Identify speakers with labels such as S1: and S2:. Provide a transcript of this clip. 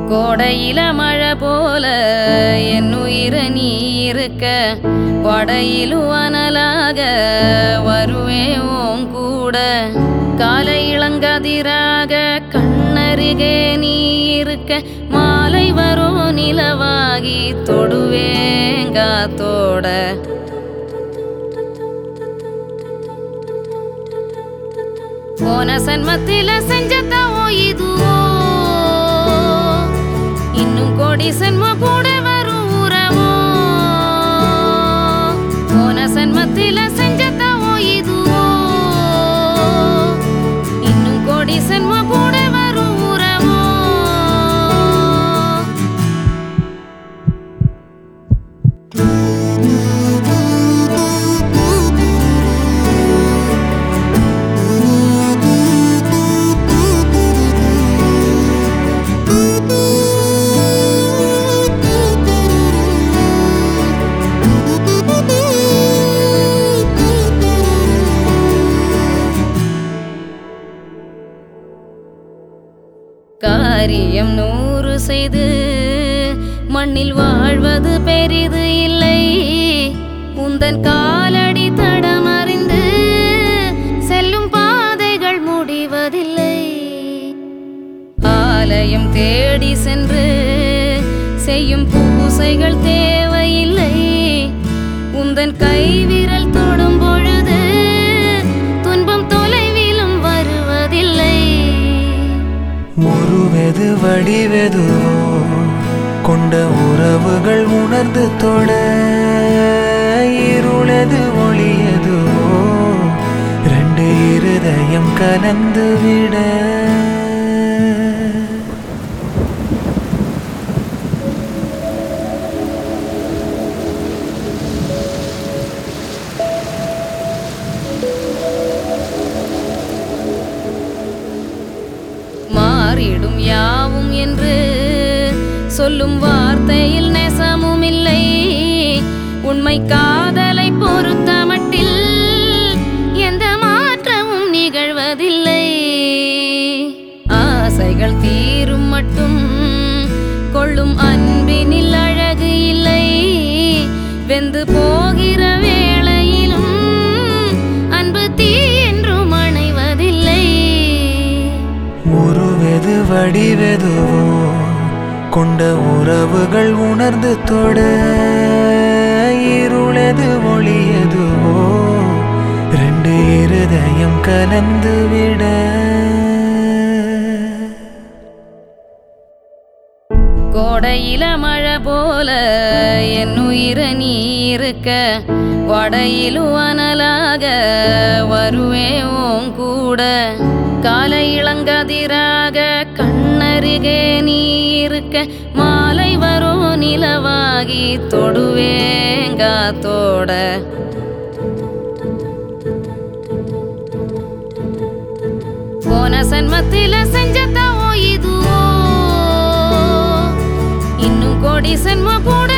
S1: கோடையில மழை போல என் உயிர நீ இருக்க வடையிலும் அனலாக வருவேன் உன் கூட காலை இளங்கதிராக கண்ணருகே நீ இருக்க மாலை வரும் நிலவாகி தொடுவேன் காத்தோட போன சன்மத்தில செஞ்சதாவோ இதுவோ இன்னும் கோடி சன்ம கூட வரும் உறவோ போன சன்மத்தில செஞ்சதாவோ இதுவோ இன்னும் கோடி சன்ம கூட வரும் உறவோ காரியம் நூறு செய்து மண்ணில் வாழ்வது பெரிது இல்லை உந்தன் காலடி தடமறிந்து செல்லும் பாதைகள் முடிவதில்லை ஆலயம் தேடி சென்று செய்யும் பூசைகள் தேவையில்லை உந்தன் கைவிரல் தொடும் பொழுது துன்பம் தொலைவிலும் வருவதில்லை
S2: உருவெது வடிவெதுவோ கொண்ட உறவுகள் உணர்ந்து தொட இருளது ஒளியதுவோ ரெண்டு இருதயம் கலந்து விட
S1: மாறிடும் யாவும் என்று சொல்லும் வார்த்தையில் நெசமும் இல்லை உண்மை காதலை பொறுத்த மட்டில் எந்த மாற்றமும் நிகழ்வதில்லை ஆசைகள் தீரும் மட்டும் கொள்ளும் அன்பினில் அழகு இல்லை வெந்து போகிற வேளையிலும் அன்பு தீ என்றும் அணைவதில்லை
S2: உருவெது வடிவெதுவோ கொண்ட உறவுகள் உணர்ந்து தொட இருளது ஒளியதுவோ ரெண்டு இருதயம் கலந்து விட
S1: கோடையில மழை போல என் உயிர நீ இருக்க வடையிலும் அனலாக வருவேன் உன் கூட காலை இளங்கதிராக கண்ணருகே நீ இருக்க மாலை வரும் நிலவாகி தொடுவேன் காத்தோட போன சன்மத்தில செஞ்சதாவோ இதுவோ இன்னும் கோடி சன்ம கூட